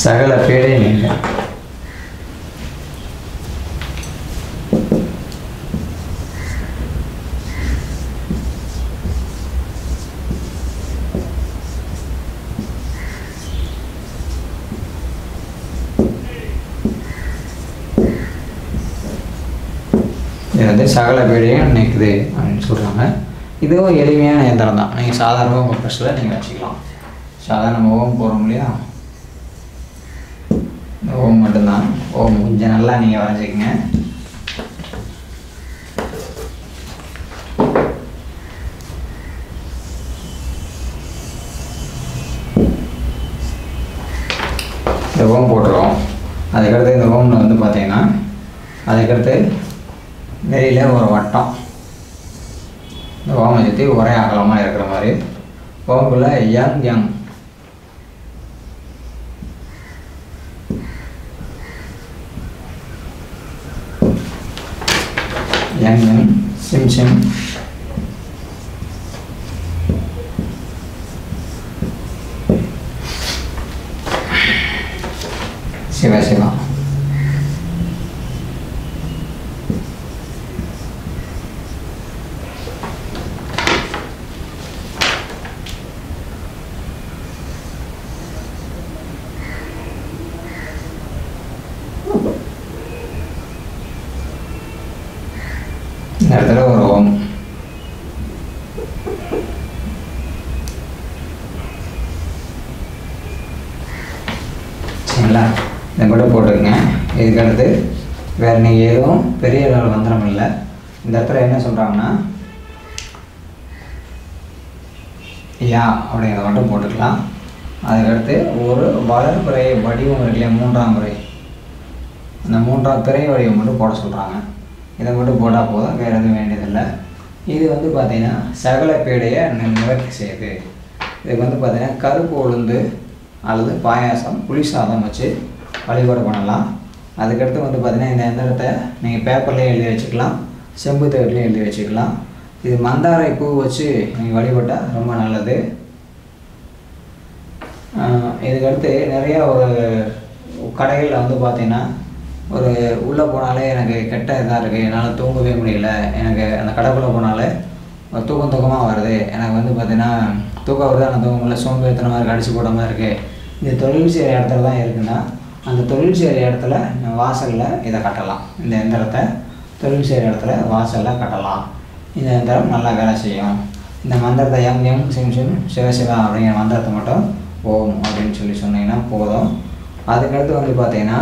சகல பேடை நீங்க இது வந்து சகல பேடையும் நிற்குது அப்படின்னு சொல்கிறாங்க இதுவும் எளிமையான இயந்திரம் தான் நீங்கள் சாதாரணமாக உங்கள் ப்ரெஷ்ஷில் நீங்கள் வச்சுக்கலாம் சாதாரண ஓம் போகிறோம் இல்லையா இந்த ஓம் மட்டும்தான் ஓம் கொஞ்சம் நல்லா நீங்கள் வரைஞ்சிக்கங்க இந்த ஓம் போட்டுருவோம் அதுக்கடுத்து இந்த ஓமில் வந்து பார்த்தீங்கன்னா அதுக்கடுத்து வெளியில் ஒரு வட்டம் இந்த ஓமை சுற்றி ஒரே அகலமாக இருக்கிற மாதிரி ஓம்புல யங் யங் யங் யங் சிம் சிம் சிவா சிவா இந்த இடத்துல ஒரு ஓம் சரிங்களா இதை மட்டும் போட்டுக்கங்க இதுக்கு அடுத்து வேறு நீங்கள் எதுவும் பெரிய அளவில் மந்திரம் இல்லை இந்த இடத்துல என்ன சொல்கிறாங்கன்னா யா அப்படிங்கிறத மட்டும் போட்டுக்கலாம் அதுக்கடுத்து ஒரு வளர்பிறை வடிவம் இருக்கு இல்லையா மூன்றாம் முறை அந்த மூன்றாம் பிறை வடிவம் மட்டும் போட சொல்கிறாங்க இதை மட்டும் போட்டால் போதும் வேறு எதுவும் வேண்டியதில்லை இது வந்து பார்த்திங்கன்னா சகல பீடையை நி- நிவர்த்தி செய்யுது இதுக்கு வந்து பார்த்திங்கன்னா கருப்பு உளுந்து அல்லது பாயாசம் புளி சாதம் வச்சு வழிபாடு பண்ணலாம் அதுக்கடுத்து வந்து பார்த்திங்கன்னா இந்த எந்திரத்தை நீங்கள் பேப்பர்லேயே எழுதி வச்சுக்கலாம் செம்பு தகட்லேயும் எழுதி வச்சுக்கலாம் இது மந்தாரை பூ வச்சு நீங்கள் வழிபட்டால் ரொம்ப நல்லது ஆஹ் இதுக்கடுத்து நிறையா ஒரு கடைகளில் வந்து பார்த்தீங்கன்னா ஒரு உள்ளே போனாலே எனக்கு கெட்ட இதாக இருக்குது என்னால் தூங்கவே முடியல எனக்கு அந்த கடைக்குள்ளே போனாலே ஒரு தூக்கம் தூக்கமாக வருது எனக்கு வந்து பார்த்தீங்கன்னா தூக்கம் வருது ஆனால் தூங்க முடியல சோம்பேறித்தன மாதிரி கடிச்சு போட மாதிரி இருக்குது இந்த தொழில் செய்கிற இடத்துல தான் இருக்குன்னா அந்த தொழில் செய்கிற இடத்துல வாசலில் இதை கட்டலாம் இந்த எந்திரத்தை தொழில் செய்கிற இடத்துல வாசலில் கட்டலாம் இந்த எந்திரம் நல்லா வேலை செய்யும் இந்த மந்திரத்தை எம் எம் சிம் சிம் சிவசிவா அப்படிங்கிற மந்திரத்தை மட்டும் ஓம் அப்படின்னு சொல்லி சொன்னீங்கன்னா போதும் அதுக்கடுத்து வந்து பார்த்தீங்கன்னா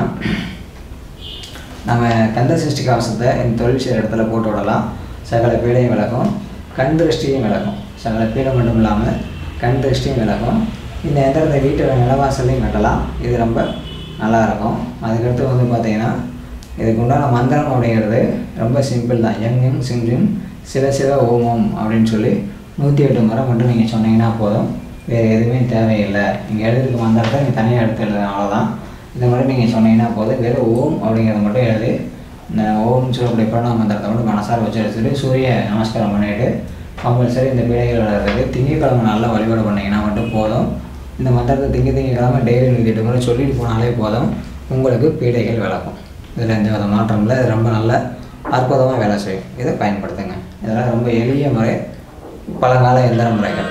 நம்ம கந்த சஷ்டி கவசத்தை இந்த தொழில் செய்கிற இடத்துல போட்டு விடலாம் சகல பீடையும் விளக்கும் கண் திருஷ்டியும் விளக்கும் சகல பீடை மட்டும் இல்லாமல் கண் திருஷ்டியும் விளக்கும் இந்த எந்திரத்தை வீட்டோட நிலவாசல்லையும் கட்டலாம் இது ரொம்ப நல்லா இருக்கும் அதுக்கடுத்து வந்து பார்த்தீங்கன்னா இதுக்கு உண்டான மந்திரம் அப்படிங்கிறது ரொம்ப சிம்பிள் தான் எங் எங் சிம் சிம் சிவ சிவ ஓம் ஓம் அப்படின்னு சொல்லி நூற்றி எட்டு முறை மட்டும் நீங்கள் சொன்னீங்கன்னா போதும் வேறு எதுவுமே தேவையில்லை நீங்கள் எழுதிருக்க மந்திரத்தை நீங்கள் தனியாக எடுத்து எழுதுன அவ்வளோதான் இந்த மாதிரி நீங்கள் சொன்னீங்கன்னா போதும் வெறும் ஓம் அப்படிங்கிறத மட்டும் எழுதி இந்த ஓம் சொல்லக்கூடிய பிரணவ மந்திரத்தை மட்டும் மனசார வச்சு எடுத்துட்டு சூரிய நமஸ்காரம் பண்ணிவிட்டு கம்பல்சரி இந்த பீடைகள் வளர்றது திங்கக்கிழமை நல்லா வழிபாடு பண்ணீங்கன்னா மட்டும் போதும் இந்த மந்திரத்தை திங்க திங்கக்கிழமை டெய்லி நூற்றி எட்டு முறை சொல்லிட்டு போனாலே போதும் உங்களுக்கு பீடைகள் விளக்கும் இதில் எந்த வித மாற்றம் இல்லை இது ரொம்ப நல்ல அற்புதமாக வேலை செய்யும் இதை பயன்படுத்துங்க இதெல்லாம் ரொம்ப எளிய முறை பழங்கால எந்திர முறைகள்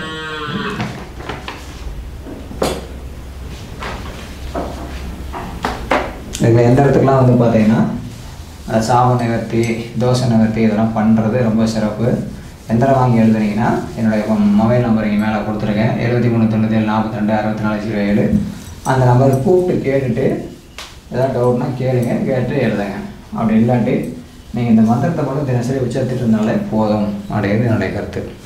இதில் எந்த இடத்துக்குலாம் வந்து பார்த்தீங்கன்னா அஹ், சாப நிவர்த்தி தோசை நிவர்த்தி இதெல்லாம் பண்ணுறது ரொம்ப சிறப்பு எந்திரம் வாங்கி எழுதுனீங்கன்னா என்னுடைய மொபைல் நம்பர் இங்கே மேலே கொடுத்துருக்கேன் எழுபத்தி மூணு தொண்ணூற்றி ஏழு நாற்பத்தி ரெண்டு அறுபத்தி நாலு ஜீரோ ஏழு அந்த நம்பருக்கு கூப்பிட்டு கேட்டுட்டு ஏதாவது டவுட்னா கேளுங்க கேட்டு எழுதுங்க அப்படி இல்லாட்டி நீங்கள் இந்த மந்திரத்தை மட்டும் தினசரி உச்சரித்துட்டு இருந்தாலே போதும் அப்படிங்கிறது என்னுடைய கருத்து